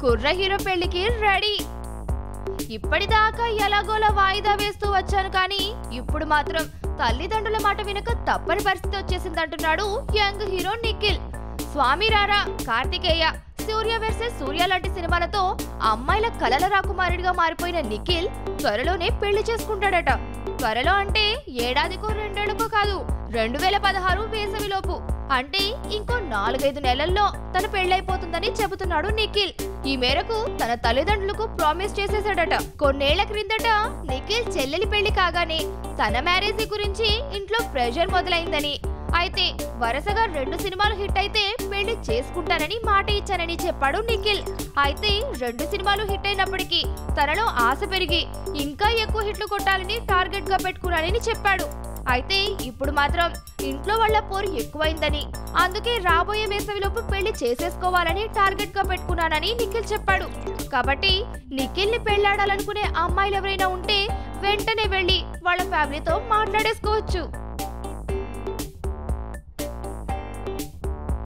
కుర్ర హీరో పెళ్లికి రెడీ ఇప్పటిదాకా ఎలాగోలా వాయిదా వేస్తూ వచ్చాను కానీ ఇప్పుడు మాత్రం తల్లిదండ్రుల మాట వినక తప్పని పరిస్థితి వచ్చేసిందంటున్నాడు యంగ్ హీరో నిఖిల్ స్వామి రారా కార్తికేయ సూర్య వర్సెస్ సూర్య లాంటి సినిమాలతో అమ్మాయిల కలల రాకుమారుడిగా మారిపోయిన నిఖిల్ త్వరలోనే పెళ్లి చేసుకుంటాడట త్వరలో అంటే ఏడాదికో రెండేళ్లకో కాదు రెండు వేల పదహారు వేసవిలోపు అంటే ఇంకో నాలుగైదు నెలల్లో తన పెళ్ళైపోతుందని చెబుతున్నాడు నిఖిల్ ఈ మేరకు తన తల్లిదండ్రులకు ప్రామిస్ చేసేశాడట కొన్నేళ్ల క్రిందట నిఖిల్ చెల్లెలి పెళ్లి కాగానే తన మ్యారేజ్ గురించి ఇంట్లో ప్రెషర్ మొదలైందని అయితే వరుసగా రెండు సినిమాలు హిట్ అయితే పెళ్లి చేసుకుంటానని మాట ఇచ్చానని చెప్పాడు నిఖిల్ అయితే రెండు సినిమాలు హిట్ అయినప్పటికీ తనలో ఆశ పెరిగి ఇంకా ఎక్కువ హిట్లు కొట్టాలని టార్గెట్ గా పెట్టుకున్నానని చెప్పాడు అయితే ఇప్పుడు మాత్రం ఇంట్లో వాళ్ళ పోరు ఎక్కువైందని అందుకే రాబోయే వేసవిలోపు పెళ్లి చేసేసుకోవాలని టార్గెట్ గా పెట్టుకున్నానని నిఖిల్ చెప్పాడు కాబట్టి నిఖిల్ ని పెళ్లాడాలనుకునే అమ్మాయిలు ఎవరైనా ఉంటే వెంటనే వెళ్ళి వాళ్ళ ఫ్యామిలీతో మాట్లాడేసుకోవచ్చు